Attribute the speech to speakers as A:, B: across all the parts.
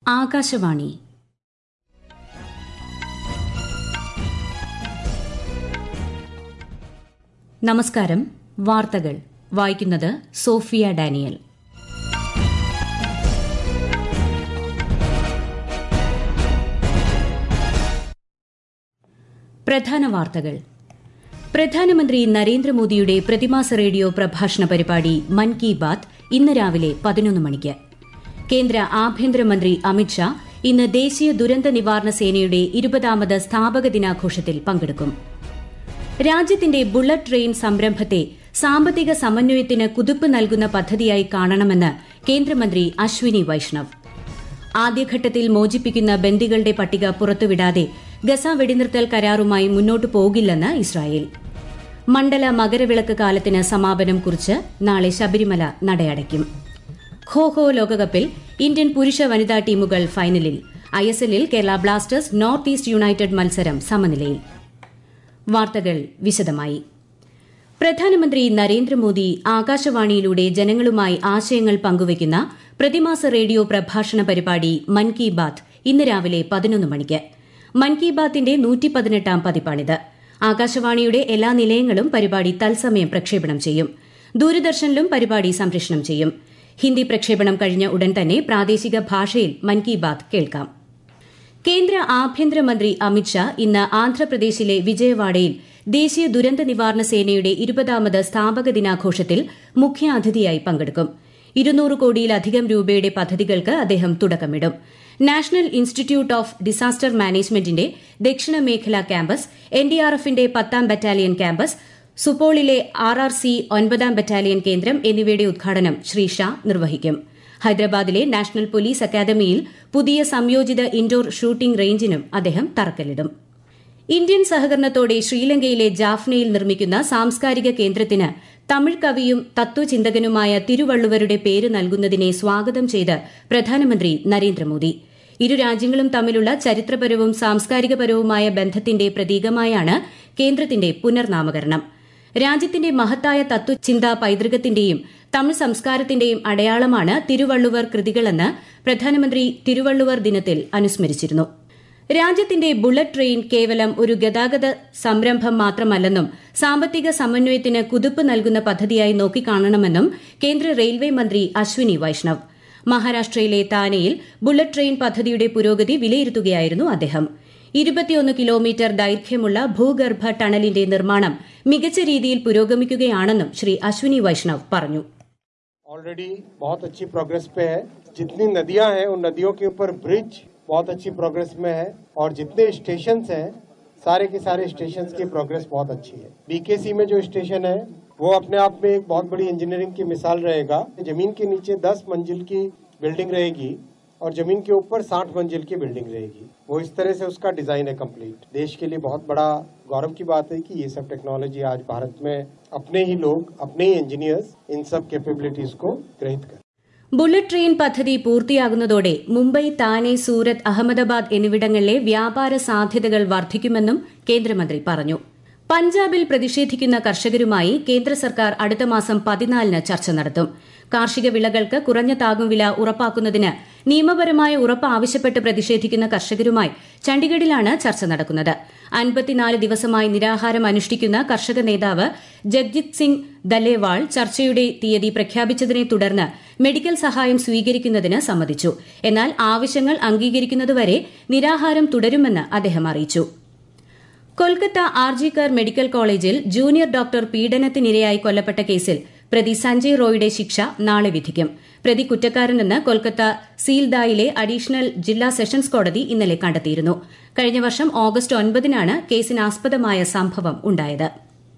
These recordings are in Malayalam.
A: ആകാശവാണി നമസ്കാരം വാർത്തകൾ വായിക്കുന്നത് സോഫിയ ഡാനിയൽ പ്രധാന വാർത്തകൾ പ്രധാനമന്ത്രി നരേന്ദ്രമോദിയുടെ പ്രതിമാസ റേഡിയോ പ്രഭാഷണ പരിപാടി മൻ കി ബാത്ത് ഇന്ന് രാവിലെ പതിനൊന്ന് മണിക്ക് കേന്ദ്ര ആഭ്യന്തരമന്ത്രി അമിത്ഷാ ഇന്ന് ദേശീയ ദുരന്ത നിവാരണ സേനയുടെ ഇരുപതാമത് സ്ഥാപക ദിനാഘോഷത്തിൽ പങ്കെടുക്കും രാജ്യത്തിന്റെ ബുള്ളറ്റ് ട്രെയിൻ സംരംഭത്തെ സാമ്പത്തിക സമന്വയത്തിന് കുതിപ്പ് നൽകുന്ന പദ്ധതിയായി കാണണമെന്ന് കേന്ദ്രമന്ത്രി അശ്വിനി വൈഷ്ണവ് ആദ്യഘട്ടത്തിൽ മോചിപ്പിക്കുന്ന ബന്ദികളുടെ പട്ടിക പുറത്തുവിടാതെ ഗസ വെടിനിർത്തൽ കരാറുമായി മുന്നോട്ടു പോകില്ലെന്ന് ഇസ്രായേൽ മണ്ഡല മകരവിളക്ക് കാലത്തിന് സമാപനം കുറിച്ച് നാളെ ശബരിമല നടയടയ്ക്കും ഖോ ഖോ ലോകകപ്പിൽ ഇന്ത്യൻ പുരുഷ വനിതാ ടീമുകൾ ഫൈനലിൽ ഐഎസ്എല്ലിൽ Kerala Blasters North East United മത്സരം സമനിലയിൽ വാർത്തകൾ വിശദമായി പ്രധാനമന്ത്രി നരേന്ദ്രമോദി ആകാശവാണിയിലൂടെ ജനങ്ങളുമായി ആശയങ്ങൾ പങ്കുവയ്ക്കുന്ന പ്രതിമാസ റേഡിയോ പ്രഭാഷണ പരിപാടി മൻ കി ബാത്ത് ഇന്ന് രാവിലെ പതിനൊന്ന് മണിക്ക് മൻ കി ബാത്തിന്റെ നൂറ്റി പതിനെട്ടാം പതിപ്പാണിത് ആകാശവാണിയുടെ എല്ലാ നിലയങ്ങളും പരിപാടി തത്സമയം പ്രക്ഷേപണം ചെയ്യും ദൂരദർശനിലും പരിപാടി സംപ്രേഷണം ചെയ്യും ഹിന്ദി പ്രക്ഷേപണം കഴിഞ്ഞ ഉടൻ തന്നെ പ്രാദേശിക ഭാഷയിൽ മൻ കി ബാത്ത് കേൾക്കാം കേന്ദ്ര ആഭ്യന്തരമന്ത്രി അമിത്ഷാ ഇന്ന് ആന്ധ്രാപ്രദേശിലെ വിജയവാഡയിൽ ദേശീയ ദുരന്ത നിവാരണ സേനയുടെ ഇരുപതാമത് സ്ഥാപക ദിനാഘോഷത്തിൽ മുഖ്യാതിഥിയായി പങ്കെടുക്കും ഇരുന്നൂറ് കോടിയിലധികം രൂപയുടെ പദ്ധതികൾക്ക് അദ്ദേഹം തുടക്കമിടും നാഷണൽ ഇൻസ്റ്റിറ്റ്യൂട്ട് ഓഫ് ഡിസാസ്റ്റർ മാനേജ്മെന്റിന്റെ ദക്ഷിണ മേഖലാ ക്യാമ്പസ് എൻഡിആർഎഫിന്റെ പത്താം ബറ്റാലിയൻ ക്യാമ്പസ് സുപോളിലെ ആർ ആർ സി ഒൻപതാം ബറ്റാലിയൻ കേന്ദ്രം എന്നിവയുടെ ഉദ്ഘാടനം ശ്രീ ഷാ നിർവഹിക്കും ഹൈദരാബാദിലെ നാഷണൽ പോലീസ് അക്കാദമിയിൽ പുതിയ സംയോജിത ഇൻഡോർ ഷൂട്ടിംഗ് റേഞ്ചിനും അദ്ദേഹം തറക്കല്ലിടും ഇന്ത്യൻ സഹകരണത്തോടെ ശ്രീലങ്കയിലെ ജാഫ്നയിൽ നിർമ്മിക്കുന്ന സാംസ്കാരിക കേന്ദ്രത്തിന് തമിഴ് കവിയും തത്വചിന്തകനുമായ തിരുവള്ളുവരുടെ പേര് നൽകുന്നതിനെ സ്വാഗതം ചെയ്ത് പ്രധാനമന്ത്രി നരേന്ദ്രമോദി ഇരു രാജ്യങ്ങളും തമ്മിലുള്ള ചരിത്രപരവും സാംസ്കാരികപരവുമായ ബന്ധത്തിന്റെ പ്രതീകമായാണ് കേന്ദ്രത്തിന്റെ പുനർനാമകരണം രാജ്യത്തിന്റെ മഹത്തായ തത്വചിന്താ പൈതൃകത്തിന്റെയും തമിഴ് സംസ്കാരത്തിന്റെയും അടയാളമാണ് തിരുവള്ളുവർ കൃതികളെന്ന് പ്രധാനമന്ത്രി തിരുവള്ളുവർ ദിനത്തിൽ അനുസ്മരിച്ചിരുന്നു രാജ്യത്തിന്റെ ബുള്ളറ്റ് ട്രെയിൻ കേവലം ഒരു ഗതാഗത സംരംഭം മാത്രമല്ലെന്നും സാമ്പത്തിക സമന്വയത്തിന് കുതിപ്പ് നൽകുന്ന പദ്ധതിയായി നോക്കിക്കാണണമെന്നും കേന്ദ്ര റെയിൽവേ മന്ത്രി അശ്വിനി വൈഷ്ണവ് മഹാരാഷ്ട്രയിലെ താനെയിൽ ബുള്ളറ്റ് ട്രെയിൻ പദ്ധതിയുടെ പുരോഗതി വിലയിരുത്തുകയായിരുന്നു അദ്ദേഹം ഇരുപത്തിയൊന്ന് കിലോമീറ്റർ ദൈർഘ്യമുള്ള ഭൂഗർഭ ടണലിന്റെ നിർമ്മാണം മികച്ച രീതിയിൽ പുരോഗമിക്കുകയാണെന്നും ശ്രീ അശ്വിനി വൈഷ്ണവ് പറഞ്ഞു
B: ऑलरेडी बहुत अच्छी प्रोग्रेस पे है जितनी नदियां हैं उन नदियों के ऊपर ब्रिज बहुत अच्छी प्रोग्रेस में है और जितने स्टेशन हैं सारे के सारे स्टेशन की प्रोग्रेस बहुत अच्छी है बीकेसी में जो स्टेशन है वो अपने आप में एक बहुत बड़ी इंजीनियरिंग की मिसाल रहेगा जमीन के नीचे 10 मंजिल की बिल्डिंग रहेगी और जमीन के ऊपर 60 मंजिल की बिल्डिंग रहेगी वो इस तरह से उसका डिजाइन है कंप्लीट देश के लिए बहुत बड़ा गौरव की बात है कि ये सब टेक्नोलॉजी आज भारत में अपने ही लोग अपने ही इंजीनियर्स इन सब कैपेबिलिटीज को ग्रहित कर
A: ബുള്ളറ്റ് ട്രെയിൻ പദ്ധതി പൂർത്തിയാകുന്നതോടെ മുംബൈ താനെ സൂരത് അഹമ്മദാബാദ് എന്നിവിടങ്ങളിലെ വ്യാപാര സാധ്യതകൾ വർദ്ധിക്കുമെന്നും കേന്ദ്രമന്ത്രി പറഞ്ഞു പഞ്ചാബിൽ പ്രതിഷേധിക്കുന്ന കർഷകരുമായി കേന്ദ്ര സർക്കാർ അടുത്ത മാസം പതിനാലിന് ചർച്ച നടത്തും കാർഷിക വിളകൾക്ക് കുറഞ്ഞ താങ്ങുവില ഉറപ്പാക്കുന്നതിന് നിയമപരമായ ഉറപ്പ് ആവശ്യപ്പെട്ട് പ്രതിഷേധിക്കുന്ന കർഷകരുമായി ചണ്ഡിഗഡിലാണ് ചർച്ച നടക്കുന്നത് അൻപത്തിനാല് ദിവസമായി നിരാഹാരം അനുഷ്ഠിക്കുന്ന കർഷക നേതാവ് ജഗ്ജിത് സിംഗ് ദലേവാൾ ചർച്ചയുടെ തീയതി പ്രഖ്യാപിച്ചതിനെ തുടർന്ന് മെഡിക്കൽ സഹായം സ്വീകരിക്കുന്നതിന് സമ്മതിച്ചു എന്നാൽ ആവശ്യങ്ങൾ അംഗീകരിക്കുന്നതുവരെ നിരാഹാരം തുടരുമെന്ന് അദ്ദേഹം അറിയിച്ചു കൊൽക്കത്ത ആർജിക്കർ മെഡിക്കൽ കോളേജിൽ ജൂനിയർ ഡോക്ടർ പീഡനത്തിനിരയായി കൊല്ലപ്പെട്ട കേസിൽ പ്രതി സഞ്ജയ് റോയുടെ ശിക്ഷ നാളെ വിധിക്കും പ്രതി കുറ്റക്കാരനെന്ന് കൊൽക്കത്ത സീൽദായിലെ അഡീഷണൽ ജില്ലാ സെഷൻസ് കോടതി ഇന്നലെ കണ്ടെത്തിയിരുന്നു കഴിഞ്ഞ വർഷം ഓഗസ്റ്റ് ഒൻപതിനാണ് കേസിനാസ്പദമായ സംഭവം ഉണ്ടായത്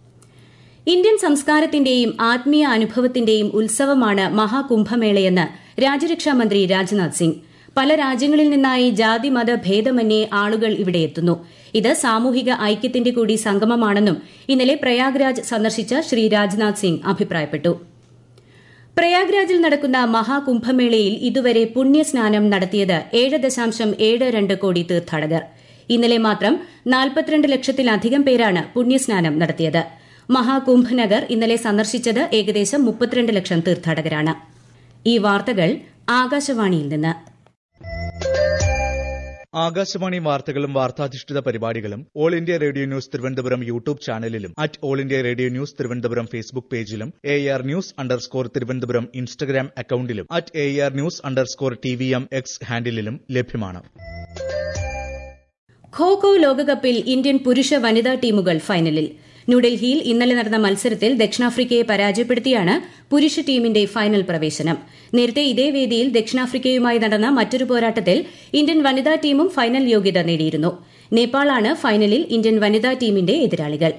A: ഇന്ത്യൻ സംസ്കാരത്തിന്റെയും ആത്മീയ അനുഭവത്തിന്റെയും ഉത്സവമാണ് മഹാകുംഭമേളയെന്ന് രാജ്യരക്ഷാമന്ത്രി രാജ്നാഥ് സിംഗ് പല രാജ്യങ്ങളിൽ നിന്നായി ജാതി മത ഭേദമന്യേ ആളുകൾ ഇവിടെ എത്തുന്നു ഇത് സാമൂഹിക ഐക്യത്തിന്റെ കൂടി സംഗമമാണെന്നും ഇന്നലെ പ്രയാഗ്രാജ് സന്ദർശിച്ച ശ്രീ രാജ്നാഥ് സിംഗ് അഭിപ്രായപ്പെട്ടു പ്രയാഗ്രാജിൽ നടക്കുന്ന മഹാകുംഭമേളയിൽ ഇതുവരെ പുണ്യസ്നാനം നടത്തിയത് ഏഴ് ദശാംശം ഏഴ് രണ്ട് കോടി തീർത്ഥാടകർ ഇന്നലെ മാത്രം നാൽപ്പത്തിരണ്ട് ലക്ഷത്തിലധികം പേരാണ് പുണ്യസ്നാനം നടത്തിയത് മഹാകുംഭ് നഗർ ഇന്നലെ സന്ദർശിച്ചത് ഏകദേശം മുപ്പത്തിരണ്ട് ലക്ഷം തീർത്ഥാടകരാണ് ഈ വാർത്തകൾ ആകാശവാണിയിൽ നിന്ന്
C: ആകാശവാണി വാർത്തകളും വാർത്താധിഷ്ഠിത പരിപാടികളും All India Radio news Thiruvananthapuram YouTube ചാനലിലും at All India Radio news Thiruvananthapuram Facebook പേജിലും A R news underscore Thiruvananthapuram Instagram അക്കൌണ്ടിലും at A R news underscore T V M X ഹാൻഡിലും ലഭ്യമാണ്
A: ഖോ ഖോ ലോകകപ്പിൽ ഇന്ത്യൻ പുരുഷ വനിതാ ടീമുകൾ ഫൈനലിൽ ന്യൂഡൽഹിയിൽ ഇന്നലെ നടന്ന മത്സരത്തിൽ ദക്ഷിണാഫ്രിക്കയെ പരാജയപ്പെടുത്തിയാണ് പുരുഷ ടീമിന്റെ ഫൈനൽ പ്രവേശനം നേരത്തെ ഇതേ വേദിയിൽ ദക്ഷിണാഫ്രിക്കയുമായി നടന്ന മറ്റൊരു പോരാട്ടത്തിൽ ഇന്ത്യൻ വനിതാ ടീമും ഫൈനൽ യോഗ്യത നേടിയിരുന്നു നേപ്പാളാണ് ഫൈനലിൽ ഇന്ത്യൻ വനിതാ ടീമിന്റെ എതിരാളികൾ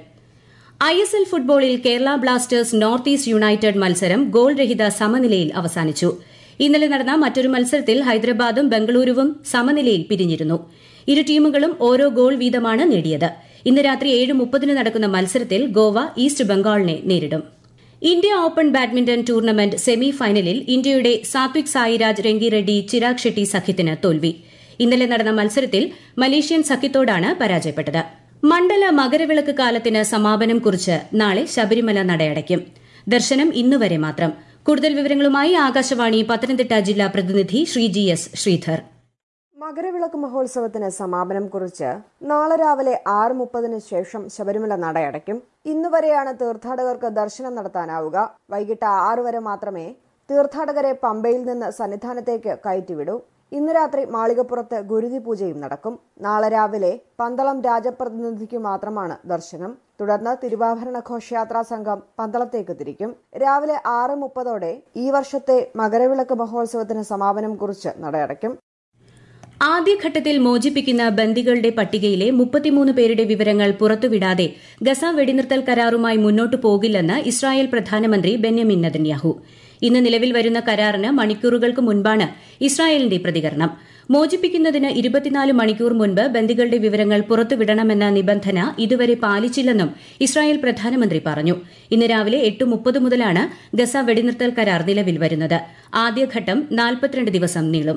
A: ഐ എസ് എൽ ഫുട്ബോളിൽ Kerala Blasters North East United മത്സരം ഗോൾ രഹിത സമനിലയിൽ അവസാനിച്ചു ഇന്നലെ നടന്ന മറ്റൊരു മത്സരത്തിൽ ഹൈദരാബാദും ബംഗളൂരുവും സമനിലയിൽ പിരിഞ്ഞിരുന്നു ഇരു ടീമുകളും ഓരോ ഗോൾ വീതമാണ് നേടിയത് ഇന്ന് രാത്രി ഏഴ് മുപ്പതിന് നടക്കുന്ന മത്സരത്തിൽ ഗോവ ഈസ്റ്റ് ബംഗാളിനെ നേരിടും India open badminton tournament semi ഫൈനലിൽ ഇന്ത്യയുടെ സാത്വിക് സായിരാജ് രംഗിറെഡ്ഡി ചിരാഗ് ഷെട്ടി സഖ്യത്തിന് തോൽവി ഇന്നലെ നടന്ന മത്സരത്തിൽ മലേഷ്യൻ സഖ്യത്തോടാണ് പരാജയപ്പെട്ടത് മണ്ഡല മകരവിളക്ക് കാലത്തിന് സമാപനം കുറിച്ച് നാളെ ശബരിമല നടയടയ്ക്കും ദർശനം ഇന്നുവരെ മാത്രം കൂടുതൽ വിവരങ്ങളുമായി ആകാശവാണി പത്തനംതിട്ട ജില്ലാ പ്രതിനിധി ശ്രീ ജി എസ് ശ്രീധർ
D: മകരവിളക്ക് മഹോത്സവത്തിന് സമാപനം കുറിച്ച് നാളെ രാവിലെ ആറ് മുപ്പതിന് ശേഷം ശബരിമല നടയടയ്ക്കും ഇന്നുവരെയാണ് തീർത്ഥാടകർക്ക് ദർശനം നടത്താനാവുക വൈകിട്ട് ആറ് വരെ മാത്രമേ തീർത്ഥാടകരെ പമ്പയിൽ നിന്ന് സന്നിധാനത്തേക്ക് കയറ്റിവിടൂ ഇന്ന് രാത്രി മാളികപ്പുറത്ത് ഗുരുതി പൂജയും നടക്കും നാളെ രാവിലെ പന്തളം രാജപ്രതിനിധിക്ക് മാത്രമാണ് ദർശനം തുടർന്ന് തിരുവാഭരണ ഘോഷയാത്രാ സംഘം പന്തളത്തേക്ക് തിരിക്കും രാവിലെ ആറ് മുപ്പതോടെ ഈ വർഷത്തെ മകരവിളക്ക് മഹോത്സവത്തിന് സമാപനം കുറിച്ച് നടയടയ്ക്കും
A: ആദ്യഘട്ടത്തിൽ മോചിപ്പിക്കുന്ന ബന്ദികളുടെ പട്ടികയിലെ മുപ്പത്തിമൂന്ന് പേരുടെ വിവരങ്ങൾ പുറത്തുവിടാതെ ഗസ വെടിനിർത്തൽ കരാറുമായി മുന്നോട്ടു പോകില്ലെന്ന് ഇസ്രായേൽ പ്രധാനമന്ത്രി ബെന്യമിൻ നെതന്യാഹു ഇന്ന് നിലവിൽ വരുന്ന കരാറിന് മണിക്കൂറുകൾക്ക് മുൻപാണ് ഇസ്രായേലിന്റെ പ്രതികരണം മോചിപ്പിക്കുന്നതിന് ഇരുപത്തിനാല് മണിക്കൂർ മുൻപ് ബന്ദികളുടെ വിവരങ്ങൾ പുറത്തുവിടണമെന്ന നിബന്ധന ഇതുവരെ പാലിച്ചില്ലെന്നും ഇസ്രായേൽ പ്രധാനമന്ത്രി പറഞ്ഞു ഇന്ന് രാവിലെ എട്ട് മുപ്പത് മുതലാണ് ഗസ വെടിനിർത്തൽ കരാർ നിലവിൽ വരുന്നത് ആദ്യഘട്ടം നാൽപ്പത്തിരണ്ട് ദിവസം നീളും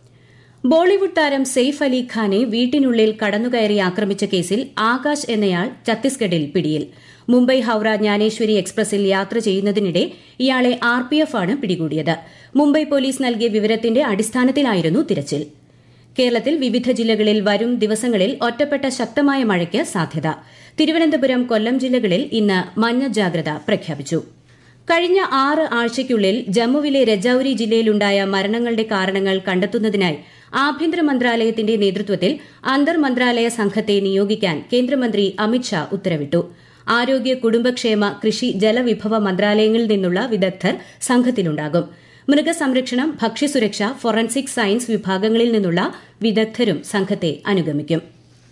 A: ബോളിവുഡ് താരം സെയ്ഫ് അലി ഖാനെ വീട്ടിനുള്ളിൽ കടന്നുകയറി ആക്രമിച്ച കേസിൽ ആകാശ് എന്നയാൾ ഛത്തീസ്ഗഡിൽ പിടിയിൽ മുംബൈ ഹൌറ ജ്ഞാനേശ്വരി എക്സ്പ്രസിൽ യാത്ര ചെയ്യുന്നതിനിടെ ഇയാളെ ആർ പി എഫ് ആണ് പിടികൂടിയത് മുംബൈ പോലീസ് നൽകിയ വിവരത്തിന്റെ അടിസ്ഥാനത്തിലായിരുന്നു തിരച്ചിൽ കേരളത്തിൽ വിവിധ ജില്ലകളിൽ വരും ദിവസങ്ങളിൽ ഒറ്റപ്പെട്ട ശക്തമായ മഴയ്ക്ക് സാധ്യത തിരുവനന്തപുരം കൊല്ലം ജില്ലകളിൽ ഇന്ന് മഞ്ഞ ജാഗ്രത പ്രഖ്യാപിച്ചു കഴിഞ്ഞ ആറ് ആഴ്ചയ്ക്കുള്ളിൽ ജമ്മുവിലെ രജൌരി ജില്ലയിലുണ്ടായ മരണങ്ങളുടെ കാരണങ്ങൾ കണ്ടെത്തുന്നതിനായി ആഭ്യന്തര മന്ത്രാലയത്തിന്റെ നേതൃത്വത്തിൽ അന്തർ മന്ത്രാലയ സംഘത്തെ നിയോഗിക്കാൻ കേന്ദ്രമന്ത്രി അമിത്ഷാ ഉത്തരവിട്ടു ആരോഗ്യ കുടുംബക്ഷേമ കൃഷി ജലവിഭവ മന്ത്രാലയങ്ങളിൽ നിന്നുള്ള വിദഗ്ധർ സംഘത്തിലുണ്ടാകും മൃഗസംരക്ഷണം ഭക്ഷ്യസുരക്ഷ ഫോറൻസിക് സയൻസ് വിഭാഗങ്ങളിൽ നിന്നുള്ള വിദഗ്ധരും സംഘത്തെ അനുഗമിക്കും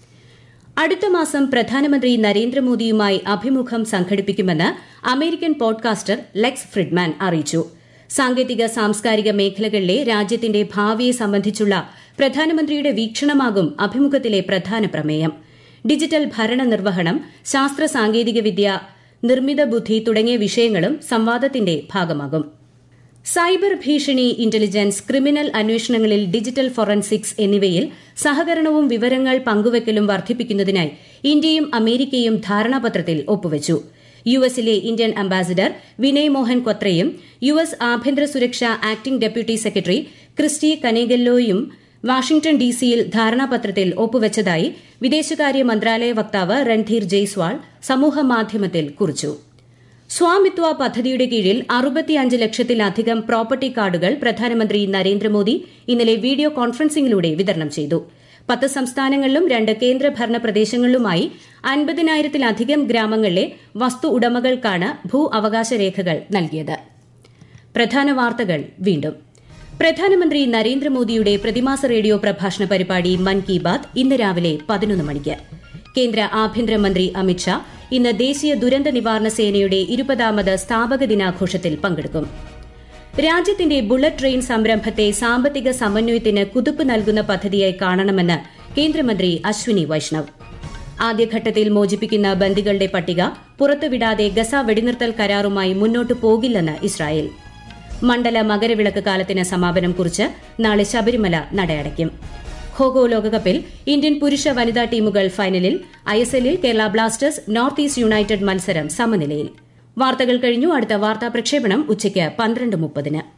A: അടുത്ത മാസം പ്രധാനമന്ത്രി നരേന്ദ്രമോദിയുമായി അഭിമുഖം സംഘടിപ്പിക്കുമെന്ന് അമേരിക്കൻ പോഡ്കാസ്റ്റർ ലെക്സ് ഫ്രിഡ്മാൻ അറിയിച്ചു സാങ്കേതിക സാംസ്കാരിക മേഖലകളിലെ രാജ്യത്തിന്റെ ഭാവിയെ സംബന്ധിച്ചുള്ള പ്രധാനമന്ത്രിയുടെ വീക്ഷണമാകും അഭിമുഖത്തിലെ പ്രധാന പ്രമേയം ഡിജിറ്റൽ ഭരണ നിർവഹണം ശാസ്ത്ര സാങ്കേതികവിദ്യ നിർമ്മിത ബുദ്ധി തുടങ്ങിയ വിഷയങ്ങളും സംവാദത്തിന്റെ ഭാഗമാകും സൈബർ ഭീഷണി ഇന്റലിജൻസ് ക്രിമിനൽ അന്വേഷണങ്ങളിൽ ഡിജിറ്റൽ ഫോറൻസിക്സ് എന്നിവയിൽ സഹകരണവും വിവരങ്ങൾ പങ്കുവയ്ക്കലും വർദ്ധിപ്പിക്കുന്നതിനായി ഇന്ത്യയും അമേരിക്കയും ധാരണാപത്രത്തിൽ ഒപ്പുവച്ചു യു എസിലെ ഇന്ത്യൻ അംബാസിഡർ വിനയ് മോഹൻ കൊത്രയും യു എസ് ആഭ്യന്തര സുരക്ഷാ ആക്ടിംഗ് ഡെപ്യൂട്ടി സെക്രട്ടറി ക്രിസ്റ്റി കനേഗല്ലോയും വാഷിംഗ്ടൺ ഡിസിയിൽ ധാരണാപത്രത്തിൽ ഒപ്പുവച്ചതായി വിദേശകാര്യ മന്ത്രാലയ വക്താവ് രൺധീർ ജയ്സ്വാൾ സമൂഹമാധ്യമത്തിൽ കുറിച്ചു സ്വാമിത്വ പദ്ധതിയുടെ കീഴിൽ അറുപത്തിയഞ്ച് ലക്ഷത്തിലധികം പ്രോപ്പർട്ടി കാർഡുകൾ പ്രധാനമന്ത്രി നരേന്ദ്രമോദി ഇന്നലെ വീഡിയോ കോൺഫറൻസിംഗിലൂടെ വിതരണം ചെയ്തു പത്ത് സംസ്ഥാനങ്ങളിലും രണ്ട് കേന്ദ്രഭരണ പ്രദേശങ്ങളിലുമായി അൻപതിനായിരത്തിലധികം ഗ്രാമങ്ങളിലെ വസ്തു ഉടമകൾക്കാണ് ഭൂ അവകാശ രേഖകൾ നൽകിയത് പ്രധാന വാർത്തകൾ വീണ്ടും പ്രധാനമന്ത്രി നരേന്ദ്രമോദിയുടെ പ്രതിമാസ റേഡിയോ പ്രഭാഷണ പരിപാടി മൻ കി ബാത് ഇന്ന് രാവിലെ പതിനൊന്ന് മണിക്ക് കേന്ദ്ര ആഭ്യന്തരമന്ത്രി അമിത്ഷാ ഇന്ന് ദേശീയ ദുരന്ത നിവാരണ സേനയുടെ ഇരുപതാമത് സ്ഥാപക ദിനാഘോഷത്തിൽ പങ്കെടുക്കും രാജ്യത്തിന്റെ ബുള്ളറ്റ് ട്രെയിൻ സംരംഭത്തെ സാമ്പത്തിക സമന്വയത്തിന് കുതിപ്പ് നൽകുന്ന പദ്ധതിയായി കാണണമെന്ന് കേന്ദ്രമന്ത്രി അശ്വിനി വൈഷ്ണവ് ആദ്യഘട്ടത്തിൽ മോചിപ്പിക്കുന്ന ബന്ദികളുടെ പട്ടിക പുറത്തുവിടാതെ ഗസ വെടിനിർത്തൽ കരാറുമായി മുന്നോട്ടു പോകില്ലെന്ന് ഇസ്രായേൽ മണ്ഡല മകരവിളക്ക് കാലത്തിന് സമാപനം കുറിച്ച് നാളെ ശബരിമല നടയടയ്ക്കും ഖോഖോ ലോകകപ്പിൽ ഇന്ത്യൻ പുരുഷ വനിതാ ടീമുകൾ ഫൈനലിൽ ഐഎസ്എല്ലിൽ Kerala Blasters North East United മത്സരം സമനിലയിൽ വാർത്തകൾ കഴിഞ്ഞു അടുത്ത വാർത്താ പ്രക്ഷേപണം ഉച്ചയ്ക്ക് പന്ത്രണ്ട് മുപ്പതിന്